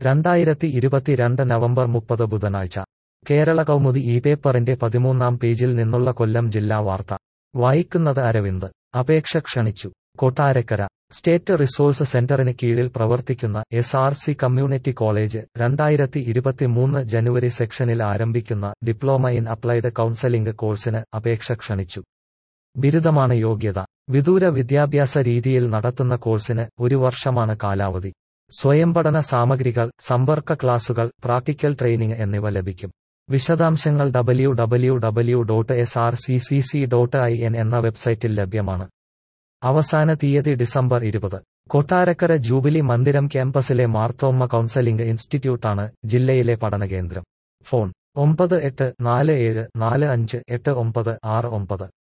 രണ്ടായിരത്തി ഇരുപത്തിരണ്ട് നവംബർ മുപ്പത് ബുധനാഴ്ച കേരള കൗമുദി ഈ പേപ്പറിന്റെ പതിമൂന്നാം പേജിൽ നിന്നുള്ള കൊല്ലം ജില്ലാ വാർത്ത വായിക്കുന്നത് അരവിന്ദ് അപേക്ഷ ക്ഷണിച്ചു കൊട്ടാരക്കര സ്റ്റേറ്റ് റിസോഴ്സ് സെന്ററിന് കീഴിൽ പ്രവർത്തിക്കുന്ന S R C community college രണ്ടായിരത്തി ഇരുപത്തിമൂന്ന് ജനുവരി സെക്ഷനിൽ ആരംഭിക്കുന്ന ഡിപ്ലോമ ഇൻ അപ്ലൈഡ് കൗൺസലിംഗ് കോഴ്സിന് അപേക്ഷ ക്ഷണിച്ചു ബിരുദമാണ് യോഗ്യത വിദൂര വിദ്യാഭ്യാസ രീതിയിൽ നടത്തുന്ന കോഴ്സിന് ഒരു വർഷമാണ് കാലാവധി സ്വയംപഠന സാമഗ്രികൾ സമ്പർക്ക ക്ലാസുകൾ പ്രാക്ടിക്കൽ ട്രെയിനിങ് എന്നിവ ലഭിക്കും വിശദാംശങ്ങൾ W W W dot S R C C C dot I N എന്ന വെബ്സൈറ്റിൽ ലഭ്യമാണ് അവസാന തീയതി ഡിസംബർ ഇരുപത് കൊട്ടാരക്കര ജൂബിലി മന്ദിരം ക്യാമ്പസിലെ മാർത്തോമ്മ കൗൺസലിംഗ് ഇൻസ്റ്റിറ്റ്യൂട്ടാണ് ജില്ലയിലെ പഠനകേന്ദ്രം ഫോൺ ഒമ്പത് എട്ട് നാല് ഏഴ് നാല് അഞ്ച് എട്ട് ഒമ്പത് ആറ് ഒമ്പത്